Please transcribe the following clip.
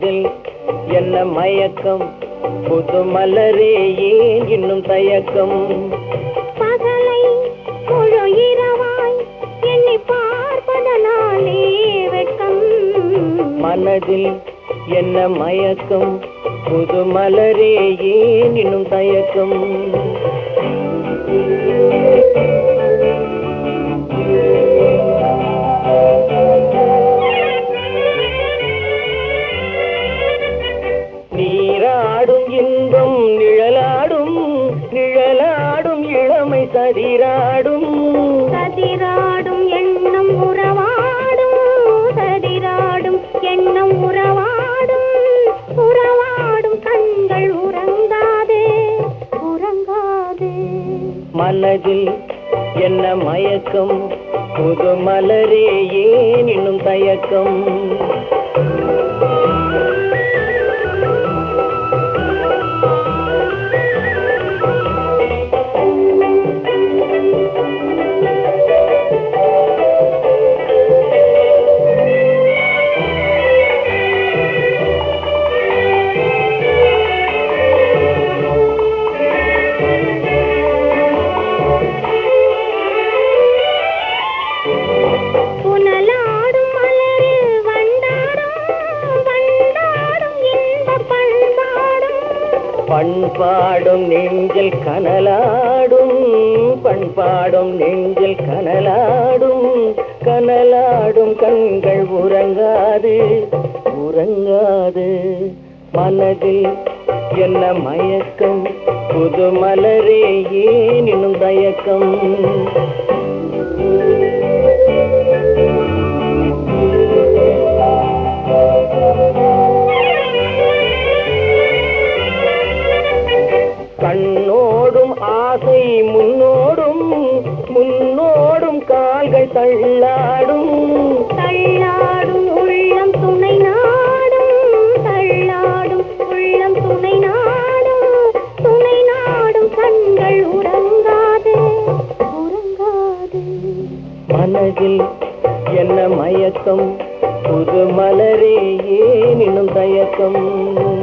மனதில் என்ன மயக்கம் புது மலரே ஏன் இன்னும் தயக்கம் பகலை முழு இரவாய் எண்ணி பார்ப்பதனாலே வெட்கம் மனதில் என்ன மயக்கம் புது மலரே ஏன் இன்னும் தயக்கம் நீராடும் இன்பம் நிழலாடும் நிழலாடும் இளமை சதிராடும் சதிராடும் எண்ணம் உறவாடும் சதிராடும் எண்ணம் உறவாடும் உறவாடும் கண்கள் உறங்காதே உறங்காதே மனதில் என்ன மயக்கம் புது மலரே ஏன் இன்னும் தயக்கம் புனலாடும் மலரில் வண்டாடும் வண்டாடும் இன்ப பண்பாடும் பண்பாடும் நெஞ்சில் கனலாடும் பண்பாடும் நெஞ்சில் கனலாடும் கனலாடும் கண்கள் உறங்காது உறங்காது மனதில் என்ன மயக்கம் புது மலரே ஏன் இன்னும் தயக்கம் கண்ணோடும் ஆசை முன்னோடும் முன்னோடும் கால்கள் தள்ளாடும் தள்ளாடும் உள்ளம் துணை நாடும் தள்ளாடும் உள்ளம் துணை நாடும் துணை நாடும் கண்கள் உறங்காதே உறங்காதே மனதில் என்ன மயக்கம் புது மலரே ஏன் இன்னும் தயக்கம்